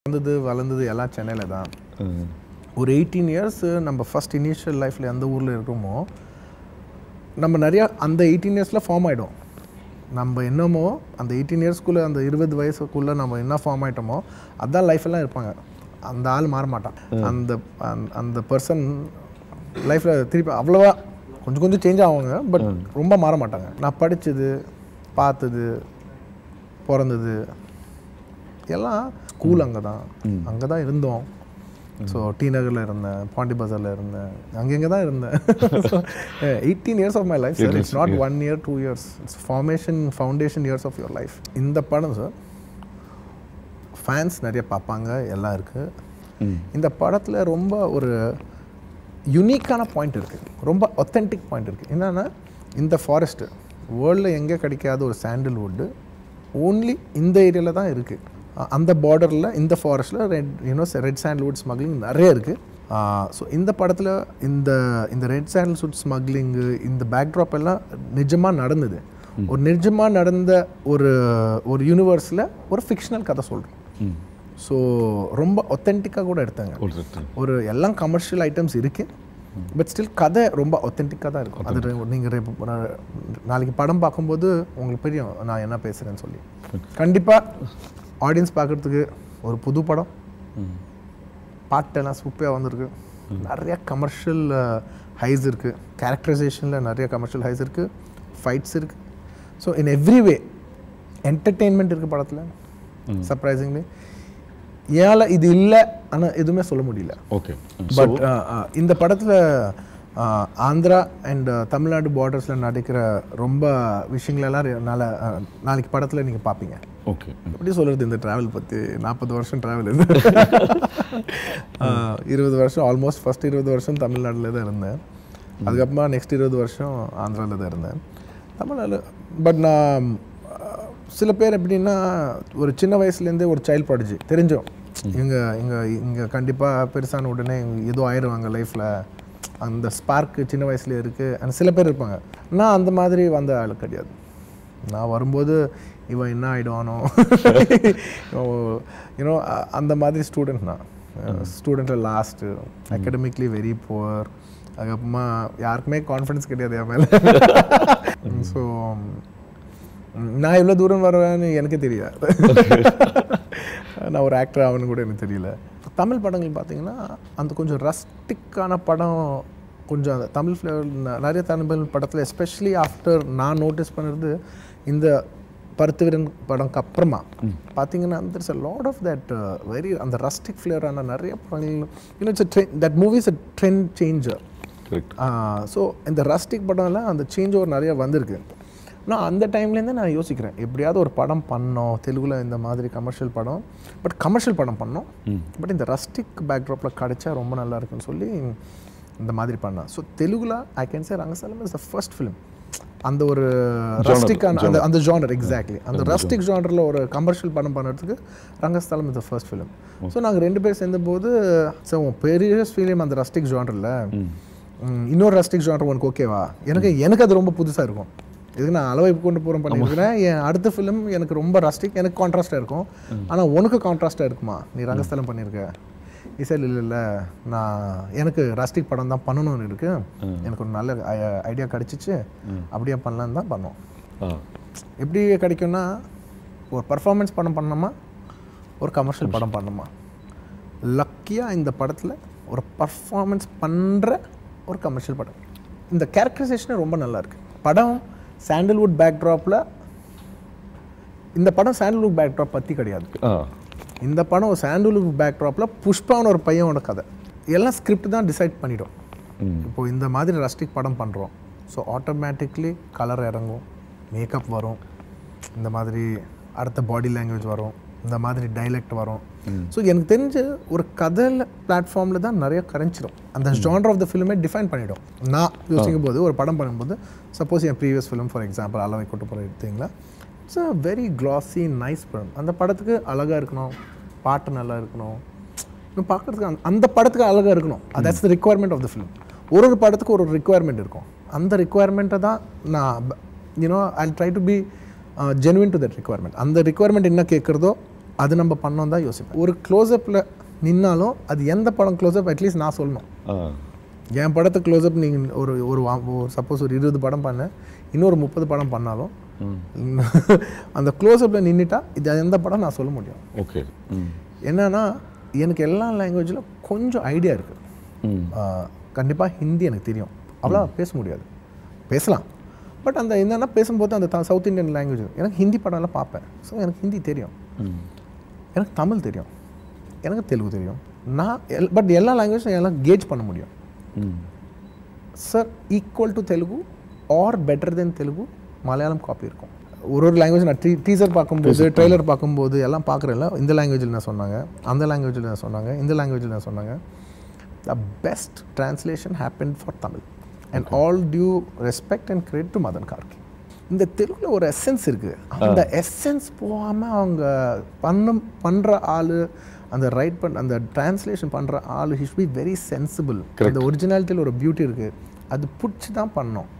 வந்தது வளர்ந்தது எல்லாம் சென்னையில் தான் ஒரு எயிட்டீன் இயர்ஸ் நம்ம ஃபர்ஸ்ட் இனிஷியல் லைஃப்பில் எந்த ஊரில் இருக்கோமோ நம்ம நிறையா அந்த எயிட்டீன் இயர்ஸில் ஃபார்ம் ஆகிடும் நம்ம என்னமோ அந்த எயிட்டீன் இயர்ஸ்க்குள்ளே அந்த இருபது வயசுக்குள்ளே நம்ம என்ன ஃபார்ம் ஆகிட்டோமோ அதான் life எல்லாம் இருப்பாங்க அந்த ஆள் மாற மாட்டான் அந்த அந்த- அந்த பர்சன் லைஃப்பில் திருப்பி அவ்வளோவா கொஞ்சம் கொஞ்சம் சேஞ்ச் ஆவாங்க பட் ரொம்ப மாற மாட்டாங்க நான் படித்தது பார்த்தது பிறந்தது எல்லாம் ஸ்கூல் அங்கே தான் அங்கே தான் இருந்தோம் ஸோ டி நகரில் இருந்தேன் பாண்டி பஜாரில் இருந்தேன் அங்கங்கே தான் இருந்தேன் eighteen years of my life sir it's not one year two years it's formation foundation years of your life இந்த படம் சார் ஃபேன்ஸ் நிறைய பார்ப்பாங்க எல்லாம் இருக்குது இந்த படத்தில் ரொம்ப ஒரு யுனிக்கான பாயிண்ட் இருக்குது ரொம்ப ஒத்தென்டிக் பாயிண்ட் இருக்குது என்னென்னா இந்த ஃபாரஸ்ட்டு வேர்ல்டில் எங்கே கிடைக்காத ஒரு சாண்டில்வுட்டு ஓன்லி இந்த ஏரியாவில் தான் இருக்குது அந்த பார்டரில் இந்த ஃபாரஸ்ட்டில் red you know red sandalwood smuggling நிறைய இருக்குது ஸோ இந்த படத்தில் இந்த இந்த ரெட் சாண்டில்வுட் ஸ்மக்லிங்கு இந்த பேக்ட்ராப் எல்லாம் நிஜமாக நடந்தது ஒரு நிஜமாக நடந்த ஒரு ஒரு யூனிவர்ஸில் ஒரு ஃபிக்ஷனல் கதை சொல்கிறோம் ஸோ ரொம்ப ஒத்தென்டிக்காக கூட எடுத்தாங்க ஒரு எல்லாம் கமர்ஷியல் ஐட்டம்ஸ் இருக்கு பட் ஸ்டில் கதை ரொம்ப ஒத்தென்டிக்காக தான் இருக்கும் அது நீங்கள் நாளைக்கு படம் பார்க்கும்போது உங்களுக்கு தெரியும் நான் என்ன பேசுகிறேன்னு சொல்லி கண்டிப்பாக ஆடியன்ஸ் பார்க்குறதுக்கு ஒரு புது படம் பாட்டெல்லாம் சூப்பராக வந்திருக்கு நிறைய கமர்ஷியல் ஹைஸ் இருக்குது கேரக்டரைசேஷனில் நிறைய கமர்ஷியல் ஹைஸ் இருக்குது ஃபைட்ஸ் இருக்குது so in every way entertainment இருக்குது படத்தில் சர்ப்ரைசிங்லி ஏழை இது இல்லை ஆனால் எதுவுமே சொல்ல முடியல ஓகே பட் இந்த படத்தில் ஆந்திரா அண்ட் தமிழ்நாடு பார்டர்ஸில் நடக்கிற ரொம்ப விஷயங்களெல்லாம் ரெ- நாளை அஹ், நாளைக்கு படத்தில் நீங்கள் பார்ப்பீங்க ஓகே எப்படி சொல்கிறது இந்த ட்ராவல் பற்றி நாற்பது வருஷம் ட்ராவல் இது அஹ், இருபது வருஷம் ஆல்மோஸ்ட் ஃபர்ஸ்ட் இருபது வருஷம் தமிழ்நாட்டில் தான் இருந்தேன் அதுக்கப்புறமா நெக்ஸ்ட் இருபது வருஷம் ஆந்திராவில் தான் இருந்தேன் தமிழ்நாடு பட் நான் அஹ், சில பேர் எப்படின்னா ஒரு சின்ன வயசுலேருந்தே ஒரு சைல்ட் ப்ராடஜி தெரிஞ்சோம் இவங்க இங்கே இங்கே கண்டிப்பாக பெருசான உடனே ஏதோ ஆயிடுவாங்க லைஃப்பில் அந்த ஸ்பார்க்கு சின்ன வயசுல இருக்குது and சில பேர் இருப்பாங்க நான் அந்த மாதிரி வந்த ஆள் கிடையாது நான் வரும்போது இவன் என்ன ஆகிடுவானோ யூனோ அந்த மாதிரி ஸ்டூடெண்ட் நான் ஸ்டூடெண்ட்டில் லாஸ்ட்டு அகடமிக்லி வெரி புவர் அதுக்கப்புறமா யாருக்குமே கான்ஃபிடன்ஸ் கிடையாது என் மேலே ஸோ நான் எவ்வளோ தூரம் வருவேன்னு எனக்கே தெரியாது நான் ஒரு ஆக்டர் ஆகணும்னு கூட எனக்கு தெரியல தமிழ் படங்கள் பார்த்தீங்கன்னா அந்த கொஞ்சம் ரஸ்டிக்கான படம் கொஞ்சம் அந்த தமிழ் ஃப்ளேவர் நிறைய தமிழ் படத்தில் எஸ்பெஷலி ஆஃப்டர் நான் நோட்டீஸ் பண்ணுறது இந்த பருத்துவீரன் படம்க்கு அப்புறமா பார்த்தீங்கன்னா there's a lot of that uh, very அந்த ரஸ்டிக் ஃப்ளேவரான நிறைய படங்கள் you know it's that movies a trend changer correct so இந்த ரஸ்டிக் படம்லாம் அந்த சேஞ்ச் ஓவர் நிறைய வந்திருக்கு நான் அந்த டைம்லேருந்து நான் யோசிக்கிறேன் எப்படியாவது ஒரு படம் பண்ணோம் தெலுங்குல இந்த மாதிரி கமர்ஷியல் படம் பட் கமர்ஷியல் படம் பண்ணோம் பட் இந்த ரஸ்டிக் பேக்ட்ராப்பில் கிடைச்சா ரொம்ப நல்லா இருக்குன்னு சொல்லி இந்த மாதிரி பண்ணேன் ஸோ தெலுங்குல I can say Rangasthalam is the first film அந்த ஒரு ரஸ்டிக்கான அந்த அந்த ஜானர் எக்ஸாக்ட்லி அந்த ரஸ்டிக் ஜானரில் ஒரு கமர்ஷியல் படம் பண்ணுறதுக்கு Rangasthalam is the first film so நாங்கள் ரெண்டு பேர் சேர்ந்தபோது ஸோ பெரிய ஃபிலிம் அந்த ரஸ்டிக் ஜானரில் இன்னொரு ரஸ்டிக் ஜானர் உனக்கு ஓகேவா எனக்கு எனக்கு அது ரொம்ப புதுசாக இருக்கும் இதுக்கு நான் அளவை கொண்டு போகிறோம் பண்ணியிருக்கிறேன் என் அடுத்த ஃபிலிம் எனக்கு ரொம்ப ரஸ்டிக் எனக்கு கான்ட்ராஸ்டாக இருக்கும் ஆனால் உனக்கு கான்ட்ராஸ்டாக இருக்குமா நீ ரங்கஸ்தலம் பண்ணியிருக்க இசையில் இல்லை இல்லை நான் எனக்கு ரஸ்டிக் படம் தான் பண்ணணும்னு இருக்கு எனக்கு ஒரு நல்ல ஐடியா கிடச்சிச்சு அப்படியே பண்ணலான்னு தான் பண்ணோம் ஆ எப்படி கிடைக்கும்னா ஒரு பர்ஃபார்மன்ஸ் படம் பண்ணோமா ஒரு கமர்ஷியல் படம் பண்ணோமா லக்கியாக இந்த படத்தில் ஒரு பர்ஃபார்மன்ஸ் பண்ணுற ஒரு கமர்ஷியல் படம் இந்த கேரக்டரைசேஷனே ரொம்ப நல்லா இருக்கு படம் சாண்டல்வுட் பேக்ட்ராப்பில் இந்த படம் சாண்டல்வுட் பேக்ட்ராப் பற்றி கிடையாது ஆ இந்த படம் ஒரு சாண்டல்வுட் பேக்ட்ராப்பில் புஷ்பான்னு ஒரு பையனோட கதை எல்லாம் ஸ்கிரிப்ட் தான் டிசைட் பண்ணிடும் இப்போ இந்த மாதிரி ரஸ்டிக் படம் பண்ணுறோம் ஸோ ஆட்டோமேட்டிக்லி கலர் இறங்கும் மேக்கப் வரும் இந்த மாதிரி அடுத்த பாடி லாங்குவேஜ் வரும் இந்த மாதிரி டைலெக்ட் வரும் ஸோ எனக்கு தெரிஞ்சு ஒரு கதையில் பிளாட்ஃபார்மில் தான் நிறைய கரைஞ்சிடும் அந்த ஜானர் ஆஃப் த ஃபிலிமே டிஃபைன் பண்ணிடும் நான் யோசிக்கும் போது ஒரு படம் பண்ணும்போது சப்போஸ் என் ப்ரீவியஸ் ஃபிலிம் ஃபார் எக்ஸாம்பிள் அளவை கொண்டு போகிற எடுத்தீங்களா it's a very classy nice படம் அந்த படத்துக்கு அழகாக இருக்கணும் பாட்டு நல்லா இருக்கணும் இன்னும் பார்க்குறதுக்கு அந்த அந்த படத்துக்கு அழகாக இருக்கணும் that's the requirement of the film ஒரு ஒரு படத்துக்கு ஒரு ஒரு ரிக்குவயர்மெண்ட் இருக்கும் அந்த ரிக்குவயர்மெண்ட்டை தான் நான் you know I try to be genuine to that requirement அந்த ரிக்குவயர்மெண்ட் என்ன கேட்குறதோ அது நம்ம பண்ணோம் தான் யோசிப்பேன் ஒரு க்ளோஸ்அப்பில் நின்னாலும் அது எந்த படம் க்ளோஸ்அப் அட்லீஸ்ட் நான் சொல்லணும் ஆ என் படத்தை க்ளோஸ்அப் நீங்கள் ஒரு ஒரு சப்போஸ் ஒரு இருபது படம் பண்ணேன் இன்னொரு முப்பது படம் பண்ணாலும் அந்த க்ளோஸ்அப்பில் நின்றுட்டா இது எந்த படம் நான் சொல்ல முடியும் ஓகே ம் என்னன்னா எனக்கு எல்லா லாங்குவேஜில் கொஞ்சம் ஐடியா இருக்குது ம் கண்டிப்பாக ஹிந்தி எனக்கு தெரியும் அவ்வளோ பேச முடியாது பேசலாம் பட் அந்த என்னன்னா பேசும்போது அந்த த- சவுத் இந்தியன் லாங்குவேஜ் எனக்கு ஹிந்தி படம்லாம் பார்ப்பேன் ஸோ எனக்கு ஹிந்தி தெரியும் ம் எனக்கு தமிழ் தெரியும் எனக்கு தெலுங்கு தெரியும் நான் எல் பட் எல்லா லாங்குவேஜும் எல்லாம் கேஜ் பண்ண முடியும் ம் sir equal to Telugu or better then Telugu Malayalam copy இருக்கும் ஒரு ஒரு லாங்குவேஜ் நான் டீ டீசர் பார்க்கும்போது ட்ரெய்லர் பார்க்கும்போது எல்லாம் பார்க்குறேன்ல இந்த லாங்குவேஜில் என்ன சொன்னாங்க அந்த லாங்குவேஜில் என்ன சொன்னாங்க இந்த லாங்குவேஜில் என்ன சொன்னாங்க the best translation happen for Tamil and all due respect and credit to Madhan Karky இந்த தெலுங்குல ஒரு எசன்ஸ் இருக்குது அந்த எசன்ஸ் போகாமல் அவங்க பண்ணும் பண்ணுற ஆள் அந்த ரைட் பண்ண அந்த டிரான்ஸ்லேஷன் பண்ணுற ஆள் ஹிஸ் பி வெரி சென்சிபிள் அந்த ஒரிஜினாலிட்டியில் ஒரு பியூட்டி இருக்குது அது பிடிச்சி தான் பண்ணோம்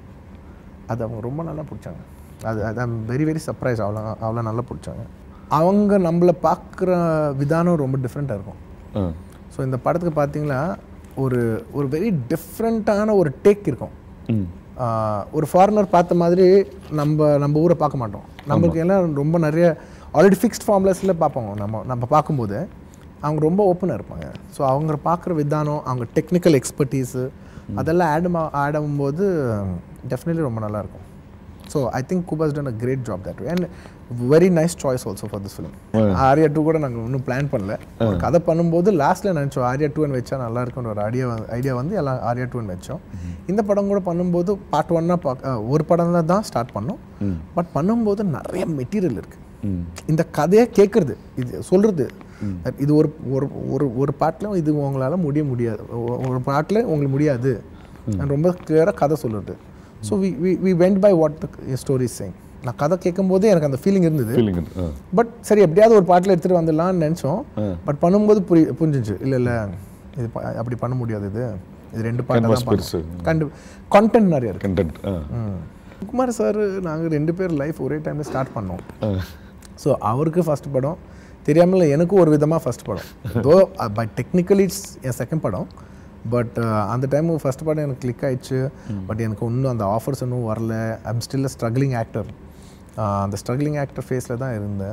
அது அவங்க ரொம்ப நல்லா பிடிச்சாங்க அது அது ஐம் வெரி வெரி சர்ப்ரைஸ் அவ்வளோ அவ்வளோ நல்லா பிடிச்சாங்க அவங்க நம்மளை பார்க்குற விதானம் ரொம்ப டிஃப்ரெண்ட்டாக இருக்கும் ஆ ஸோ இந்த படத்துக்கு பார்த்தீங்கன்னா ஒரு ஒரு வெரி டிஃப்ரெண்ட்டான ஒரு டேக் இருக்கும் ம் ஆஹ் ஒரு ஃபாரினர் பார்த்த மாதிரி நம்ம நம்ம ஊரை பார்க்க மாட்டோம் நம்மளுக்கு எல்லாம் ரொம்ப நிறைய ஆல்ரெடி ஃபிக்ஸ்ட் ஃபார்முலாஸில் பார்ப்போம் நம்ம நம்ம பார்க்கும்போது அவங்க ரொம்ப ஓப்பனாக இருப்பாங்க ஸோ அவங்க பார்க்குற விதானம் அவங்க டெக்னிக்கல் எக்ஸ்பர்டீஸு அதெல்லாம் ஆட் ஆட் ஆகும்போது டெஃபினெட்லி ரொம்ப நல்லா இருக்கும் ஸோ ஐ திங்க் குபாஸ் done a great job that way and very nice choice also for this film Arya too கூட நாங்கள் இன்னும் பிளான் பண்ணல ஒரு கதை பண்ணும்போது லாஸ்ட்டில் நினச்சோம் ஆரியா டூன்னு வச்சா நல்லா இருக்கும்னு ஒரு ஐடியா ஐடியா வந்து எல்லாம் ஆரியா டூன்னு வச்சோம் இந்த படம் கூட பண்ணும்போது பார்ட் ஒன்னா பார்க்க ஒரு படம்ல தான் ஸ்டார்ட் பண்ணோம் பட் பண்ணும்போது நிறைய மெட்டீரியல் இருக்குது ம் இந்த கதையை கேட்குறது இது சொல்கிறது இது ஒரு ஒரு ஒரு ஒரு பாட்டில் இது உங்களால் முடிய முடியாது ஒ- ஒரு பாட்டில் உங்களுக்கு முடியாது நான் ரொம்ப கிளியராக கதை சொல்லுறது so we we we went by what story sang நான் கதை கேட்கும்போது எனக்கு அந்த ஃபீலிங் இருந்தது ஃபீலிங் ஆ பட் சரி எப்படியாவது ஒரு பாட்டில் எடுத்துகிட்டு வந்துடலாம்னு நினச்சோம் பட் பண்ணும்போது புரி புரிஞ்சிச்சு இல்லை இல்லை இது ப- அப்படி பண்ண முடியாது இது இது ரெண்டு பாட்டு Canvas தான் பெருசு. கண்டு கான்டென்ட் நிறைய இருக்கு கண்டென்ட் ஆ ம். குமார் சார் நாங்கள் ரெண்டு பேர் லைஃப் ஒரே டைமில் ஸ்டார்ட் பண்ணோம் ஆ ஸோ அவருக்கு ஃபர்ஸ்ட் படம் தெரியாமல் எனக்கும் ஒரு விதமாக ஃபர்ஸ்ட் படம் தோ பை டெக்னிக்கலி இட்ஸ் என் செகண்ட் படம் பட் அந்த டைம் ஃபர்ஸ்ட் படம் எனக்கு கிளிக் ஆயிடுச்சு பட் எனக்கு இன்னும் அந்த ஆஃபர்ஸ் இன்னும் வரல I'm still a struggling actor அந்த ஸ்ட்ரகிளிங் ஆக்டர் ஃபேஸில் தான் இருந்தேன்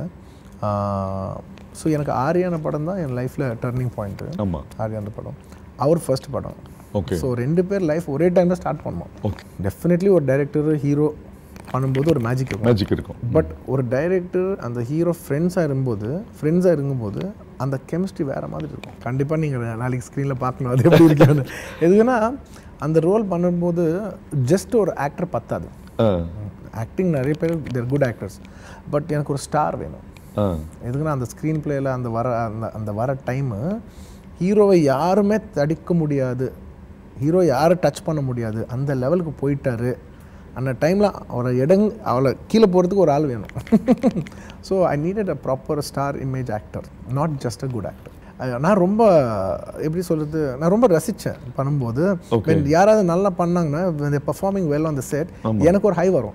ஸோ எனக்கு ஆரியான படம் தான் என் லைஃப்பில் டர்னிங் பாயிண்ட்டு ஆமாம் ஆரியான படம் அவர் ஃபர்ஸ்ட் படம் ஓகே ஸோ ரெண்டு பேர் லைஃப் ஒரே டைமில் ஸ்டார்ட் பண்ணோம் ஓகே டெஃபினெட்லி ஒரு டைரக்டர் ஹீரோ பண்ணும்போது ஒரு மேஜிக் இருக்கும் மேஜிக் இருக்கும் பட் ஒரு டைரக்டர் அந்த ஹீரோ ஃப்ரெண்ட்ஸாக இருக்கும்போது ஃப்ரெண்ட்ஸாக இருக்கும்போது அந்த கெமிஸ்ட்ரி வேறு மாதிரி இருக்கும் கண்டிப்பாக நீங்கள் நாளைக்கு ஸ்க்ரீனில் பார்க்கணும் அது எப்படி இருக்குன்னு எதுக்குன்னா அந்த ரோல் பண்ணும்போது ஜஸ்ட் ஒரு ஆக்டர் பத்தாது ஆ ஆக்டிங் நிறைய பேர் தேர் குட் ஆக்டர்ஸ் பட் எனக்கு ஒரு ஸ்டார் வேணும் ஆ எதுக்குன்னா அந்த ஸ்க்ரீன் பிளேயில் அந்த வர அந்த அந்த வர டைமு ஹீரோவை யாருமே தடுக்க முடியாது ஹீரோ யாரும் டச் பண்ண முடியாது அந்த லெவலுக்கு போயிட்டாரு அந்த டைமில் அவரை இடங் அவளை கீழே போகிறதுக்கு ஒரு ஆள் வேணும் so I needed a proper star image actor not just a good actor நான் ரொம்ப எப்படி சொல்கிறது நான் ரொம்ப ரசித்தேன் பண்ணும்போது Okay. when யாராவது நல்லா பண்ணாங்கன்னா performing well on the set எனக்கு ஒரு ஹை வரும்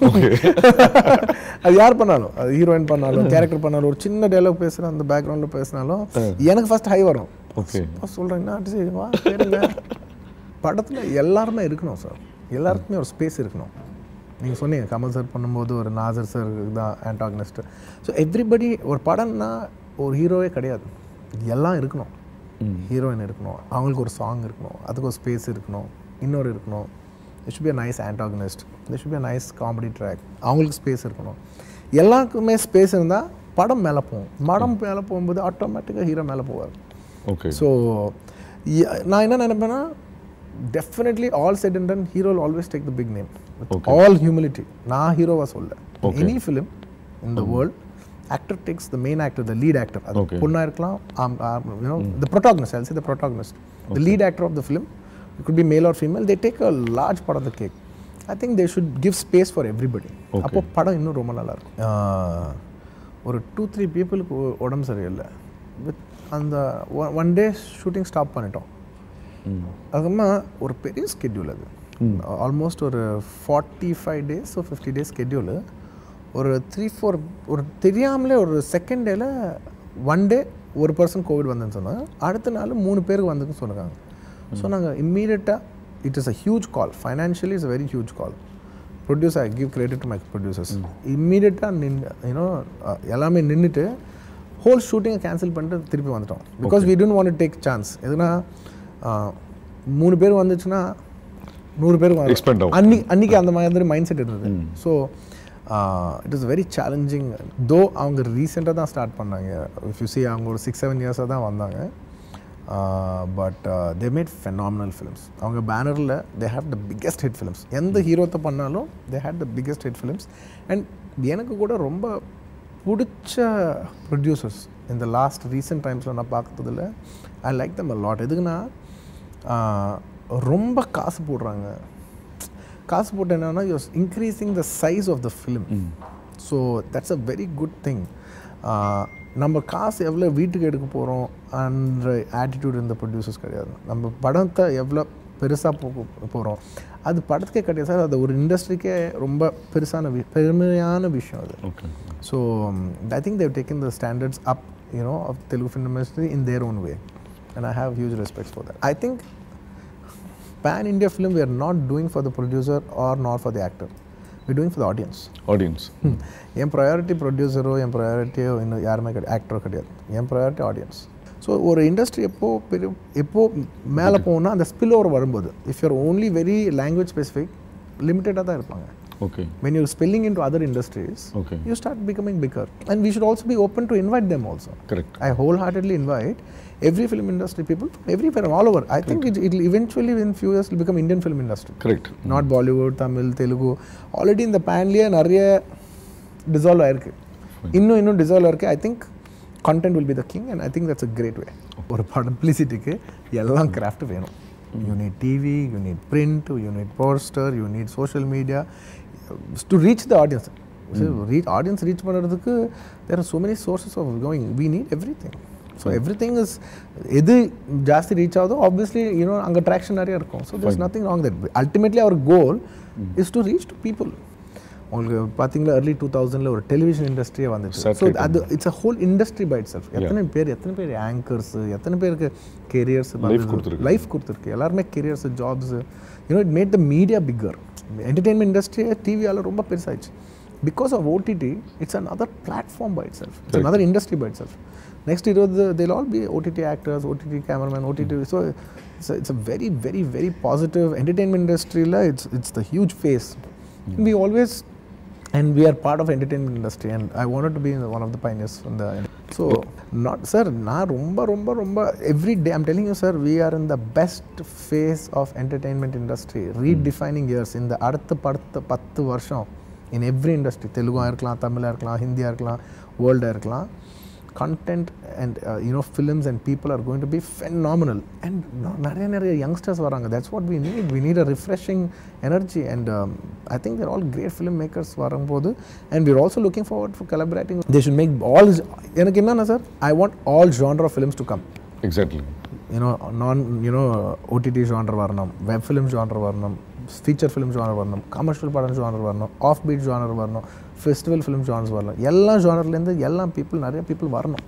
அது யார் பண்ணாலும் அது ஹீரோயின் பண்ணாலும் கேரக்டர் பண்ணாலும் ஒரு சின்ன டைலாக் பேசுகிற அந்த பேக்ரவுண்டில் பேசினாலும் எனக்கு ஃபர்ஸ்ட் ஹை வரும் ஓகே சொல்கிறீங்கன்னா சரி வா கேளுங்க படத்தில் எல்லாருமே இருக்கணும் சார் எல்லாருக்குமே ஒரு ஸ்பேஸ் இருக்கணும் நீங்கள் சொன்னீங்க கமல் சார் பண்ணும்போது ஒரு நாசர் சார் தான் ஆன்டாகனிஸ்ட் ஸோ எவ்ரிபடி ஒரு படம்னா ஒரு ஹீரோவே கிடையாது எல்லாம் இருக்கணும் ஹீரோயின் இருக்கணும் அவங்களுக்கு ஒரு சாங் இருக்கணும் அதுக்கு ஒரு ஸ்பேஸ் இருக்கணும் இன்னொரு இருக்கணும் it should be a nice antagonist there should be a nice comedy track அவங்களுக்கு ஸ்பேஸ் இருக்கணும் எல்லாருக்குமே ஸ்பேஸ் இருந்தால் படம் மேலே போகும் படம் மேலே போகும்போது ஆட்டோமேட்டிக்காக ஹீரோ மேலே போவார் ஓகே ஸோ நான் என்ன நினைப்பேன்னா definitely all set and done hero always take the big name all humility நான் ஹீரோவாக சொல்ல any film in the world actor takes the main actor the lead actor அது Okay. பொண்ணாக இருக்கலாம் you know the protagonist I'll see the protagonist the lead actor of the film it could be male or female they take a large part of the cake I think they should give space for everybody அப்போ படம் இன்னும் ரொம்ப நல்லா இருக்கும் ஆஹ், ஒரு two three பீப்புளுக்கு உடம்பு சரியில்லை வித் அந்த ஒன் டே ஷூட்டிங் ஸ்டாப் பண்ணிட்டோம் அதுக்கப்புறமா ஒரு பெரிய ஸ்கெட்யூல் அது ஆல்மோஸ்ட் ஒரு forty five days so fifty days schedule ஒரு த்ரீ ஃபோர் ஒரு தெரியாமலே ஒரு செகண்ட் டேல ஒன் டே ஒரு பர்சன் கோவிட் வந்துன்னு சொன்னாங்க அடுத்த நாள் மூணு பேருக்கு வந்துன்னு சொன்னாங்க ஸோ நாங்கள் இம்மீடியட்டாக it is a huge call financially is a very huge call producer I give credit to my producers இம்மீடியட்டாக நின் யூனோ எல்லாமே நின்றுட்டு ஹோல் ஷூட்டிங்கை கேன்சல் பண்ணிட்டு திருப்பி வந்துட்டோம் because we don't want take chance எதுனா அஹ், மூணு பேர் வந்துச்சுன்னா நூறு பேர் Expand ஆகும். அன்னி அன்னைக்கு அந்த மாதிரி மைண்ட் செட் இருந்தது so it is very challenging though அவங்க ரீசெண்டாக தான் ஸ்டார்ட் பண்ணாங்க இஃப் யூ சி அவங்க ஒரு சிக்ஸ் செவன் இயர்ஸாக தான் வந்தாங்க but they made phenomenal films அவங்க பேனரில் they have the biggest hit films எந்த ஹீரோத்தை பண்ணாலும் they had the biggest hit films and எனக்கு கூட ரொம்ப பிடிச்ச ப்ரொடியூசர்ஸ் இந்த லாஸ்ட் ரீசெண்ட் டைம்ஸில் நான் பார்த்ததில் I like them a lot எதுக்குன்னா ஆஹ், ரொம்ப காசு போடுறாங்க காசு போட்டு என்னன்னா use increasing the size of the film so that's a very good thing நம்ம காசு எவ்வளோ வீட்டுக்கு எடுக்க போகிறோம் அன்ற ஆட்டிடியூட் இந்த ப்ரொடியூசர்ஸ் கிடையாது நம்ம படத்தை எவ்வளோ பெருசாக போ போகிறோம் அது படத்துக்கே கிடையாது சார் அது ஒரு இண்டஸ்ட்ரிக்கே ரொம்ப பெருசான வி பெருமையான விஷயம் அது okay So um, I think they've taken the standards up, you know, of Telugu film industry in their own way, and I have huge respect for that. I think pan India film we are not doing for the producer or not for the actor. We're doing for the audience. Audience என் priority ப்ரொடியூசரோ என் ப்ரையாரிட்டியோ இன்னும் யாருமே கிடையாது ஆக்டரோ கிடையாது என் ப்ரையாரிட்டி ஆடியன்ஸ் ஸோ ஒரு இண்டஸ்ட்ரி எப்போ பெரிய எப்போ மேலே போகணும்னா அந்த ஸ்பில் ஓவர் வரும்போது if you're only very language specific லிமிட்டடாக தான் இருப்பாங்க okay when you're spilling into other industries, Okay. you start becoming bigger. And we should also be open to invite them also. Correct I wholeheartedly invite every film industry people, everywhere, all over. I think it will eventually, in few years, will become Indian film industry. Correct Not Bollywood, Tamil, Telugu. Already in the panலியே நிறைய dissolve ஆயிருக்கு இன்னும் இன்னும் dissolve ஆயிருக்கு I think content will be the king and I think that's a great way. ஒரு பப்ளிசிட்டிக்கு எல்லாம் craft வேணும் you need TV you need print you need poster you need social media to reach the audience reach audience reach பண்ணுறதுக்கு there are so many sources of going we need everything so everything is எது ஜாஸ்தி reach ஆகுதோ obviously you know அங்கே traction நிறைய இருக்கும் so there's nothing wrong that ultimately our goal is to reach to people உங்களுக்கு பார்த்தீங்களா early two தௌசண்டில் ஒரு டெலிவிஷன் இண்டஸ்ட்ரியே வந்துச்சு ஸோ Satellite அது it's a whole industry by itself எத்தனை பேர் எத்தனை பேர் ஆங்கர்ஸ் எத்தனை பேருக்கு கெரியர்ஸ் Life கொடுத்திருக்கு. லைஃப் கொடுத்துருக்கு எல்லாருமே careers jobs you know it made the media bigger entertainment இண்டஸ்ட்ரியே டிவியால் ரொம்ப பெருசாயிடுச்சு because of OTT it's another platform by itself it's other industry by itself next இருபது they'll all be OTT actors OTT cameraman OTT so it's it's a very very very positive entertainment இண்டஸ்ட்ரியில் it's it's the huge phase we always and we are part of entertainment industry and i wanted to be one of the pioneers in the so not sir நான் ரொம்ப ரொம்ப ரொம்ப every day i'm telling you sir we are in the best phase of entertainment industry redefining years in the அடுத்த படுத்த பத்து வருஷம் in every industry தெலுங்கா இருக்கலாம் தமிழா இருக்கலாம் ஹிந்தியா இருக்கலாம் வேர்ல்டாக இருக்கலாம் content and uh, you know films and people are going to be phenomenal and no- நிறைய நிறைய youngsters வராங்க that's what we need we need a refreshing energy and um, I think they're all great filmmakers வரும்போது and we're also looking forward for collaborating they should make all எனக்கு என்னன்னா sir I want all genre films to come exactly you know non you know OTT genre வரணும் web film genre வரணும் feature film genre வரணும் commercial படம் genre வரணும் off beat genre வரணும் festival film genres வரணும் எல்லா ஜானர்லேருந்து எல்லா பீப்புள் நிறைய பீப்புள் வரணும்